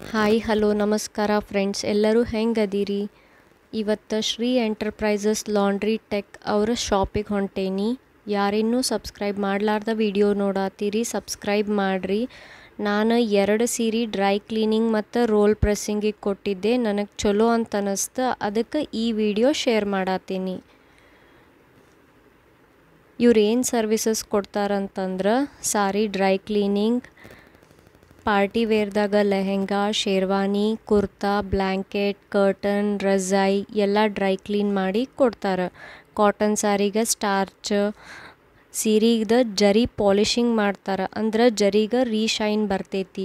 hi hello ನಮಸ್ಕಾರ friends ಎಲ್ಲರೂ ಹೆಂಗದೀರಿ ಇವತ್ತು ಶ್ರೀ ಎಂಟರ್ಪ್ರೈಸಸ್ ಲಾಂಡ್ರಿ ಟೆಕ್ ಅವರ ಶಾಪಿಗೆ ಹೊಂಟೇನಿ ಯಾರಿನ್ನೂ ಸಬ್ಸ್ಕ್ರೈಬ್ ಮಾಡಲಾರ್ದ ವಿಡಿಯೋ ನೋಡತ್ತೀರಿ ಸಬ್ಸ್ಕ್ರೈಬ್ ಮಾಡಿರಿ ನಾನು ಎರಡು ಸೀರೆ ಡ್ರೈ ಕ್ಲೀನಿಂಗ್ ಮತ್ತು ರೋಲ್ ಪ್ರೆಸ್ಸಿಂಗಿಗೆ ಕೊಟ್ಟಿದ್ದೆ ನನಗೆ ಚಲೋ ಅಂತ ಅನ್ನಿಸ್ತು ಅದಕ್ಕೆ ಈ ವಿಡಿಯೋ ಶೇರ್ ಮಾಡತ್ತೀನಿ ಇವ್ರು ಏನು ಸರ್ವಿಸಸ್ ಕೊಡ್ತಾರಂತಂದ್ರೆ ಸಾರಿ ಡ್ರೈ ಕ್ಲೀನಿಂಗ್ ಪಾರ್ಟಿ ವೇರ್ದಾಗ ಲೆಹೆಂಗಾ ಶೇರ್ವಾನಿ ಕುರ್ತಾ ಬ್ಲ್ಯಾಂಕೆಟ್ ಕರ್ಟನ್ ರಜಾಯಿ ಎಲ್ಲ ಡ್ರೈ ಕ್ಲೀನ್ ಮಾಡಿ ಕೊಡ್ತಾರೆ ಕಾಟನ್ ಸಾರಿಗೆ ಸ್ಟಾರ್ಚ್ ಸೀರೆಗ್ದ ಜರಿ ಪಾಲಿಶಿಂಗ್ ಮಾಡ್ತಾರೆ ಅಂದ್ರೆ ಜರಿಗೆ ರೀಶೈನ್ ಬರ್ತೈತಿ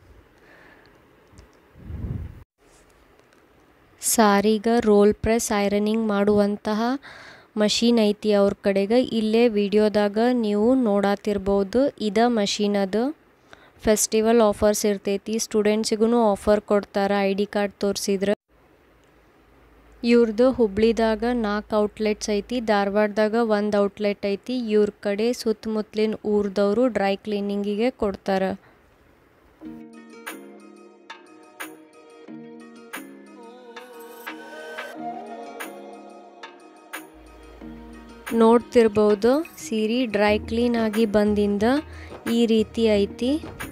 ಸಾರಿಗೆ ರೋಲ್ ಪ್ರೆಸ್ ಐರನಿಂಗ್ ಮಾಡುವಂತಹ ಮಷೀನ್ ಐತಿ ಅವ್ರ ಕಡೆಗೆ ಇಲ್ಲೇ ವಿಡಿಯೋದಾಗ ನೀವು ನೋಡಾತಿರ್ಬೋದು ಇದ ಮಷೀನ್ ಅದು ಫೆಸ್ಟಿವಲ್ ಆಫರ್ಸ್ ಇರ್ತೈತಿ ಸ್ಟೂಡೆಂಟ್ಸಿಗೂ ಆಫರ್ ಕೊಡ್ತಾರೆ ಐ ಡಿ ಕಾರ್ಡ್ ತೋರಿಸಿದ್ರೆ ಇವ್ರದ್ದು ಹುಬ್ಳಿದಾಗ ನಾಲ್ಕು ಔಟ್ಲೆಟ್ಸ್ ಐತಿ ಧಾರವಾಡದಾಗ ಒಂದು ಔಟ್ಲೆಟ್ ಐತಿ ಇವ್ರ ಕಡೆ ಸುತ್ತಮುತ್ತಲಿನ ಊರ್ದವರು ಡ್ರೈ ಕ್ಲೀನಿಂಗಿಗೆ ಕೊಡ್ತಾರೆ ನೋಡ್ತಿರ್ಬೋದು ಸೀರೆ ಡ್ರೈ ಕ್ಲೀನ್ ಆಗಿ ಬಂದಿಂದ ಈ ರೀತಿ ಐತಿ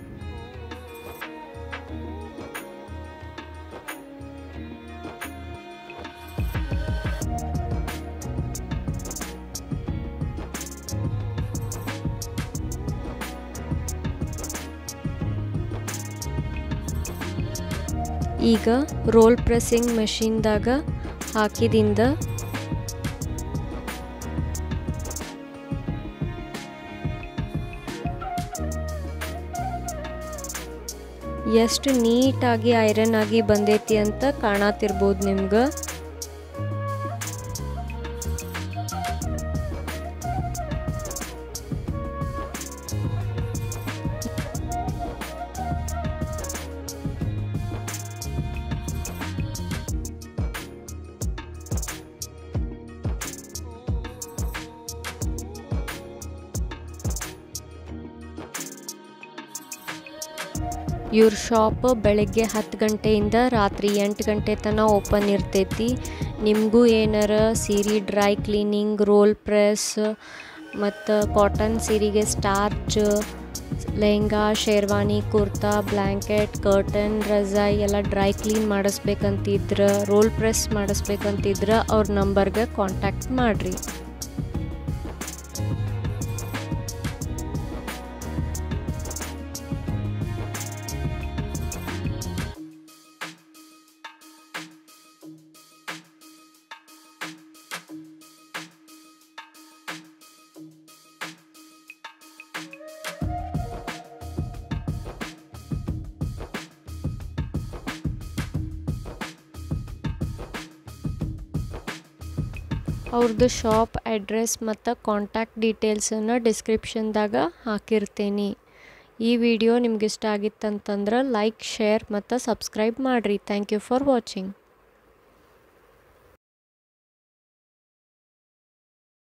ಈಗ ರೋಲ್ ಪ್ರೆಸ್ಸಿಂಗ್ ಮೆಷಿನ್ದಾಗ ಹಾಕಿದಿಂದ ಎಷ್ಟು ನೀಟಾಗಿ ಐರನ್ ಆಗಿ ಬಂದೈತಿ ಅಂತ ಕಾಣತಿರ್ಬೋದು ನಿಮ್ಗೆ ಇವ್ರ ಶಾಪ್ ಬೆಳಗ್ಗೆ ಹತ್ತು ಗಂಟೆಯಿಂದ ರಾತ್ರಿ ಎಂಟು ಗಂಟೆ ತನಕ ಓಪನ್ ಇರ್ತೈತಿ ನಿಮಗೂ ಏನಾರ ಸೀರೆ ಡ್ರೈ ಕ್ಲೀನಿಂಗ್ ರೋಲ್ ಪ್ರೆಸ್ ಮತ್ತು ಕಾಟನ್ ಸೀರೆಗೆ starch lehenga sherwani kurta blanket curtain ರಜಾಯಿ ಎಲ್ಲ ಡ್ರೈ ಕ್ಲೀನ್ ಮಾಡಿಸ್ಬೇಕಂತಿದ್ರೆ ರೋಲ್ ಪ್ರೆಸ್ ಮಾಡಿಸ್ಬೇಕಂತಿದ್ರೆ ಅವ್ರ ನಂಬರ್ಗೆ ಕಾಂಟ್ಯಾಕ್ಟ್ ಮಾಡಿರಿ ಅವ್ರದ್ದು ಶಾಪ್ ಅಡ್ರೆಸ್ ಮತ್ತು ಕಾಂಟ್ಯಾಕ್ಟ್ ಡೀಟೇಲ್ಸನ್ನು ಡಿಸ್ಕ್ರಿಪ್ಷನ್ದಾಗ ಹಾಕಿರ್ತೀನಿ ಈ ವಿಡಿಯೋ ನಿಮ್ಗೆ ಇಷ್ಟ ಆಗಿತ್ತಂತಂದ್ರೆ ಲೈಕ್ ಶೇರ್ ಮತ್ತು ಸಬ್ಸ್ಕ್ರೈಬ್ ಮಾಡಿರಿ ಥ್ಯಾಂಕ್ ಯು ಫಾರ್ ವಾಚಿಂಗ್